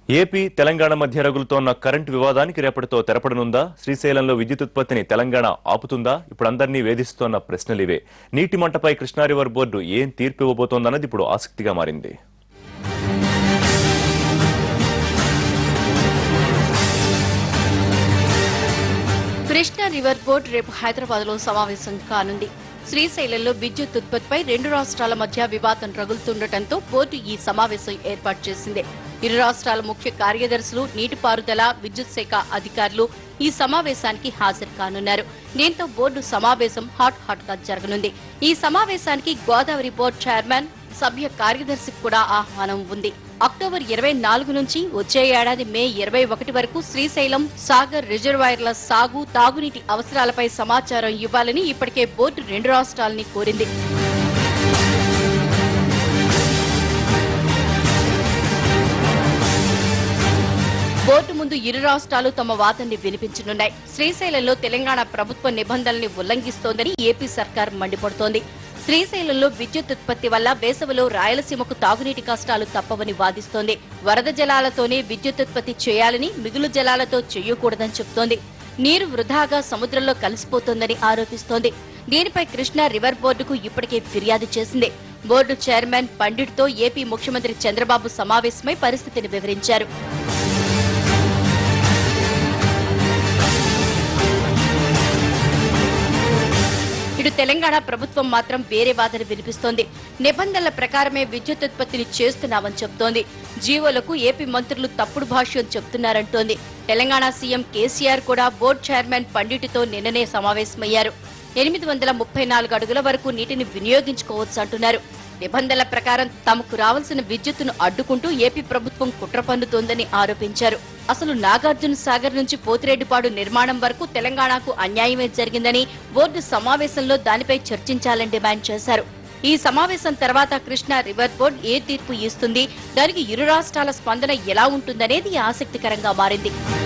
AP Telangana మధ్య రగులుతోన్న current వివాదానికి రేపటితో తెరపడనుందా శ్రీశైలంలో విద్యుత్ ఉత్పత్తిని తెలంగాణ ఆపుతుందా ఇప్పుడు అందరినీ వేధిస్తోన్న ప్రశ్నలివే నీటి మంటపై కృష్ణా రివర్ బోర్డు ఏం తీర్పు ఇవ్వబోతోందన్నది ఇప్పుడు ఆసక్తిగా మారింది కృష్ణా రివర్ బోర్డు రేపు హైదరాబాద్ లో సమావేశం కానుంది శ్రీశైలంలో విద్యుత్ ఉత్పత్తిపై రెండు రాష్ట్రాల మధ్య వివాదం రగులుతుండటంతో బోర్డు ఈ సమావేశం ఏర్పాటు చేసింది ఇరు రాష్ట్రాల ముఖ్య కార్యదర్శులు నీటిపారుదల విద్యుత్ శాఖ అధికారులు ఈ సమావేశానికి హాజరు కానున్నారు దీంతో బోర్డు సమావేశం హాట్ హాట్ గా జరగనుంది ఈ సమావేశానికి గోదావరి బోర్డు చైర్మన్ సభ్య కార్యదర్శికి కూడా ఆహ్వానం ఉంది అక్టోబర్ ఇరవై నాలుగు నుంచి వచ్చే ఏడాది మే ఇరవై ఒకటి వరకు శ్రీశైలం సాగర్ రిజర్వాయర్ల సాగు తాగునీటి అవసరాలపై సమాచారం ఇవ్వాలని ఇప్పటికే బోర్డు రెండు రాష్ట్రాలని కోరింది బోర్డు ముందు ఇరు రాష్ట్రాలు తమ వాదనని వినిపించనున్నాయి శ్రీశైలంలో తెలంగాణ ప్రభుత్వ నిబంధనల్ని ఉల్లంఘిస్తోందని ఏపీ సర్కార్ మండిపడుతోంది శ్రీశైలంలో విద్యుత్ ఉత్పత్తి వల్ల వేసవిలో రాయలసీమకు తాగునీటి కష్టాలు తప్పవని వాదిస్తోంది వరద జలాలతోనే విద్యుత్ ఉత్పత్తి చేయాలని మిగులు జలాలతో చేయకూడదని చెబుతోంది నీరు వృధాగా సముద్రంలో కలిసిపోతోందని ఆరోపిస్తోంది దీనిపై కృష్ణా రివర్ బోర్డుకు ఇప్పటికే ఫిర్యాదు చేసింది బోర్డు చైర్మన్ పండిట్తో ఏపీ ముఖ్యమంత్రి చంద్రబాబు సమావేశమై పరిస్థితిని వివరించారు ఇటు తెలంగాణ ప్రభుత్వం మాత్రం వేరే వాదన వినిపిస్తోంది నిబంధనల ప్రకారమే విద్యుత్ ఉత్పత్తిని చేస్తున్నామని చెబుతోంది జీవోలకు ఏపీ మంత్రులు తప్పుడు భాష్యం చెప్తున్నారంటోంది తెలంగాణ సీఎం కేసీఆర్ కూడా బోర్డు చైర్మన్ పండిట్తో నిన్ననే సమావేశమయ్యారు ఎనిమిది వందల ముప్పై నాలుగు అడుగుల వరకు నీటిని వినియోగించుకోవచ్చు అంటున్నారు నిబంధనల ప్రకారం తమకు రావాల్సిన విద్యుత్తును అడ్డుకుంటూ ఏపీ ప్రభుత్వం కుట్ర పన్నుతోందని ఆరోపించారు అసలు నాగార్జున సాగర్ నుంచి పోతిరెడ్డిపాడు నిర్మాణం వరకు తెలంగాణకు అన్యాయమే జరిగిందని బోర్డు సమావేశంలో దానిపై చర్చించాలని డిమాండ్ చేశారు ఈ సమావేశం తర్వాత కృష్ణా రివర్ బోర్డు ఏ తీర్పు ఇస్తుంది దానికి ఇరు రాష్ట్రాల స్పందన ఎలా ఉంటుందనేది ఆసక్తికరంగా మారింది